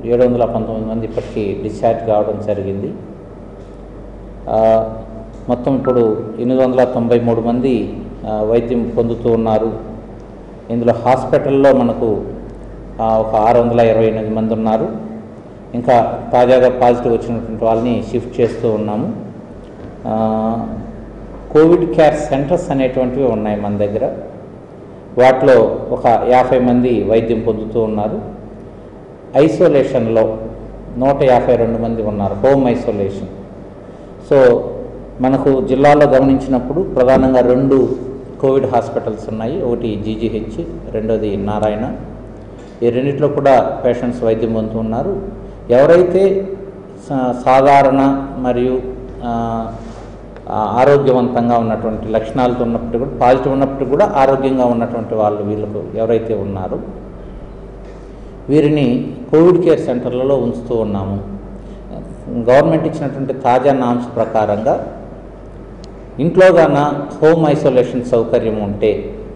ఏడు వందల పంతొమ్మిది మంది ఇప్పటికీ డిశ్చార్జ్ కావడం జరిగింది ఆ, మొత్తం ఇప్పుడు ఎనిమిది వందల తొంభై మూడు మంది ఆ, వైద్యం పొందుతూ ఉన్నారు ఇందులో హాస్పిటల్లో మనకు ఆ, ఒక ఆరు వందల ఇరవై ఎనిమిది మంది ఉన్నారు ఇంకా తాజాగా పాజిటివ్ వచ్చినటువంటి వాళ్ళని షిఫ్ట్ చేస్తూ ఉన్నాము ఆ, కోవిడ్ కేర్ సెంటర్స్ అనేటువంటివి ఉన్నాయి మన దగ్గర వాటిలో ఒక యాభై మంది వైద్యం పొందుతూ ఉన్నారు ఐసోలేషన్లో నూట యాభై రెండు మంది ఉన్నారు హోమ్ ఐసోలేషన్ సో మనకు జిల్లాలో గమనించినప్పుడు ప్రధానంగా రెండు కోవిడ్ హాస్పిటల్స్ ఉన్నాయి ఒకటి జీజీహెచ్ రెండోది నారాయణ ఈ రెండిట్లో కూడా పేషెంట్స్ వైద్యం పొందుతూ ఉన్నారు ఎవరైతే సా- సాధారణ మరియు ఆ, ఆ, ఆరోగ్యవంతంగా ఉన్నటువంటి లక్షణాలతో ఉన్నప్పటికీ కూడా పాజిటివ్ ఉన్నప్పటికీ కూడా ఆరోగ్యంగా ఉన్నటువంటి వాళ్ళు వీళ్ళకు ఎవరైతే ఉన్నారో వీరిని కోవిడ్ కేర్ సెంటర్లలో ఉంచుతూ ఉన్నాము గవర్నమెంట్ ఇచ్చినటువంటి తాజా నామ్స్ ప్రకారంగా ఇంట్లోగాన హోమ్ ఐసోలేషన్ సౌకర్యం ఉంటే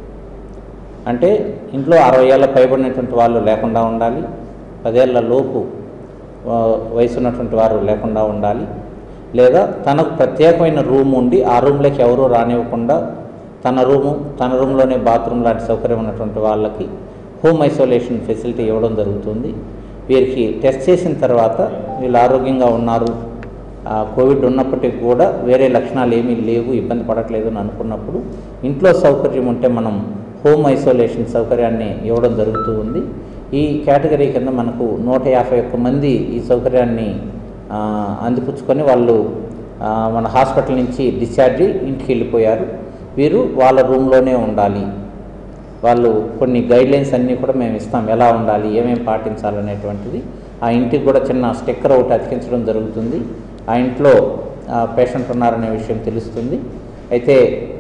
అంటే ఇంట్లో అరవై ఏళ్ళ పైబడినటువంటి వాళ్ళు లేకుండా ఉండాలి పదేళ్ల లోపు ఆ, వయసు ఉన్నటువంటి వారు లేకుండా ఉండాలి లేదా తనకు ప్రత్యేకమైన రూమ్ ఉండి ఆ రూమ్లోకి ఎవరూ రానివ్వకుండా తన రూము తన రూమ్లోనే బాత్రూమ్ లాంటి సౌకర్యం ఉన్నటువంటి వాళ్ళకి హోమ్ ఐసోలేషన్ ఫెసిలిటీ ఇవ్వడం జరుగుతుంది వీరికి టెస్ట్ చేసిన తర్వాత వీళ్ళు ఆరోగ్యంగా ఉన్నారు ఆ, కోవిడ్ ఉన్నప్పటికీ కూడా వేరే లక్షణాలు ఏమీ లేవు ఇబ్బంది పడట్లేదు అని అనుకున్నప్పుడు ఇంట్లో సౌకర్యం ఉంటే మనం హోమ్ ఐసోలేషన్ సౌకర్యాన్ని ఇవ్వడం జరుగుతూ ఉంది ఈ కేటగిరీ కింద మనకు నూట యాభై ఒక్క మంది ఈ సౌకర్యాన్ని ఆ, అందిపుచ్చుకొని వాళ్ళు ఆ, మన హాస్పిటల్ నుంచి డిశ్చార్జ్ అయ్యి ఇంటికి వెళ్ళిపోయారు వీరు వాళ్ళ రూమ్లోనే ఉండాలి వాళ్ళు కొన్ని గైడ్లైన్స్ అన్నీ కూడా మేము ఇస్తాం ఎలా ఉండాలి ఏమేమి పాటించాలనేటువంటిది ఆ ఇంటికి కూడా చిన్న స్టిక్కర్ ఒకటి అతికించడం జరుగుతుంది ఆ ఇంట్లో పేషెంట్ ఉన్నారనే విషయం తెలుస్తుంది అయితే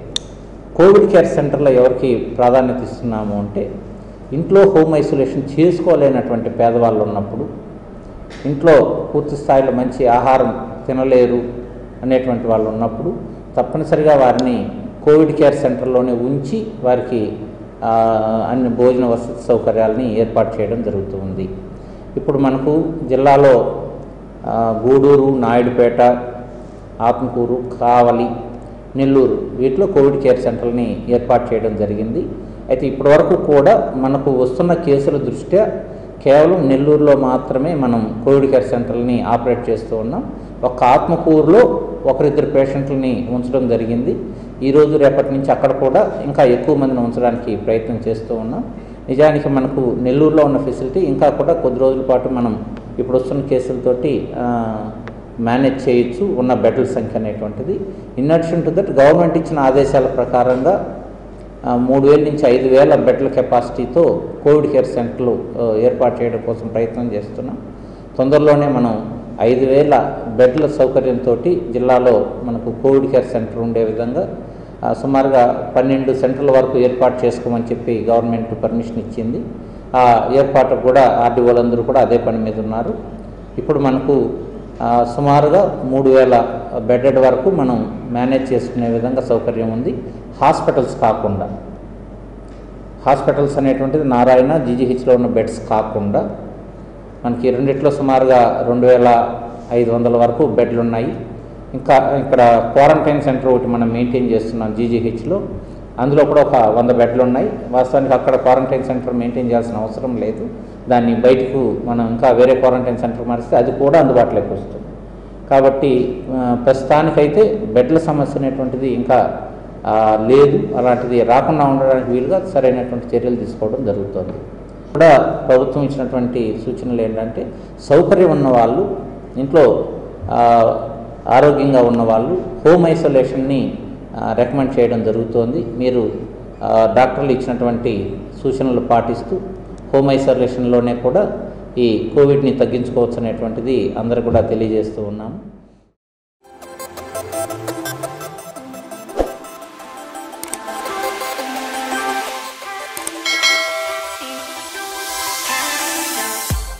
కోవిడ్ కేర్ సెంటర్లో ఎవరికి ప్రాధాన్యత ఇస్తున్నాము అంటే ఇంట్లో హోమ్ ఐసోలేషన్ చేసుకోలేనటువంటి పేదవాళ్ళు ఉన్నప్పుడు ఇంట్లో పూర్తి స్థాయిలో మంచి ఆహారం తినలేరు అనేటువంటి వాళ్ళు ఉన్నప్పుడు తప్పనిసరిగా వారిని కోవిడ్ కేర్ సెంటర్లోనే ఉంచి వారికి ఆ, అన్ని భోజన వసతి సౌకర్యాలని ఏర్పాటు చేయడం జరుగుతుంది ఇప్పుడు మనకు జిల్లాలో ఆ, గూడూరు నాయుడుపేట ఆత్మకూరు కావలి నెల్లూరు వీటిలో కోవిడ్ కేర్ సెంటర్ని ఏర్పాటు చేయడం జరిగింది అయితే ఇప్పటివరకు కూడా మనకు వస్తున్న కేసుల దృష్ట్యా కేవలం నెల్లూరులో మాత్రమే మనం కోవిడ్ కేర్ సెంటర్ని ఆపరేట్ చేస్తూ ఉన్నాం ఒక ఆత్మకూరులో ఒకరిద్దరు పేషెంట్లని ఉంచడం జరిగింది ఈరోజు రేపటి నుంచి అక్కడ కూడా ఇంకా ఎక్కువ మందిని ఉంచడానికి ప్రయత్నం చేస్తూ ఉన్నాం నిజానికి మనకు నెల్లూరులో ఉన్న ఫెసిలిటీ ఇంకా కూడా కొద్ది రోజుల పాటు మనం ఇప్పుడు వస్తున్న కేసులతోటి ఆ, మేనేజ్ చేయొచ్చు ఉన్న బెడ్ల సంఖ్య అనేటువంటిది in addition to that government ఇచ్చిన ఆదేశాల ప్రకారంగా ఆ, మూడు వేల నుంచి ఐదు వేల బెడ్ల కెపాసిటీతో కోవిడ్ కేర్ సెంటర్లు ఆ, ఏర్పాటు చేయడం కోసం ప్రయత్నం చేస్తున్నాం తొందరలోనే మనం ఐదు వేల బెడ్ల సౌకర్యంతో జిల్లాలో మనకు కోవిడ్ కేర్ సెంటర్ ఉండే విధంగా ఆ, సుమారుగా పన్నెండు సెంటర్ల వరకు ఏర్పాటు చేసుకోమని చెప్పి గవర్నమెంట్ పర్మిషన్ ఇచ్చింది ఆ ఏర్పాటు కూడా ఆర్డీఓలందరూ కూడా అదే పని మీద ఉన్నారు ఇప్పుడు మనకు ఆ, సుమారుగా మూడు వేల బెడెడ్ వరకు మనం మేనేజ్ చేసుకునే విధంగా సౌకర్యం ఉంది హాస్పిటల్స్ కాకుండా హాస్పిటల్స్ అనేటువంటిది నారాయణ జీజీహెచ్లో ఉన్న బెడ్స్ కాకుండా మనకి రెండిట్లో సుమారుగా రెండు వేల ఐదు వందల వరకు బెడ్లు ఉన్నాయి ఇంకా ఇక్కడ క్వారంటైన్ సెంటర్ ఒకటి మనం మెయింటైన్ చేస్తున్నాం జీజీహెచ్లో అందులో కూడా ఒక వంద బెడ్లు ఉన్నాయి వాస్తవానికి అక్కడ క్వారంటైన్ సెంటర్ మెయింటైన్ చేయాల్సిన అవసరం లేదు దాన్ని బయటకు మనం ఇంకా వేరే క్వారంటైన్ సెంటర్ మారిస్తే అది కూడా అందుబాటులోకి వస్తుంది కాబట్టి ఆ, ప్రస్తుతానికైతే బెడ్ల సమస్య అనేటువంటిది ఇంకా ఆ, లేదు అలాంటిది రాకుండా ఉండడానికి వీలుగా సరైనటువంటి చర్యలు తీసుకోవడం జరుగుతుంది కూడా ప్రభుత్వం ఇచ్చినటువంటి సూచనలు ఏంటంటే సౌకర్యం ఉన్న వాళ్ళు ఇంట్లో ఆ, ఆరోగ్యంగా ఉన్న వాళ్ళు హోమ్ ఐసోలేషన్ని రికమెండ్ చేయడం జరుగుతోంది మీరు ఆ, డాక్టర్లు ఇచ్చినటువంటి సూచనలు పాటిస్తూ హోమ్ ఐసోలేషన్లోనే కూడా ఈ కోవిడ్ని తగ్గించుకోవచ్చు అనేటువంటిది అందరూ కూడా తెలియజేస్తూ ఉన్నాము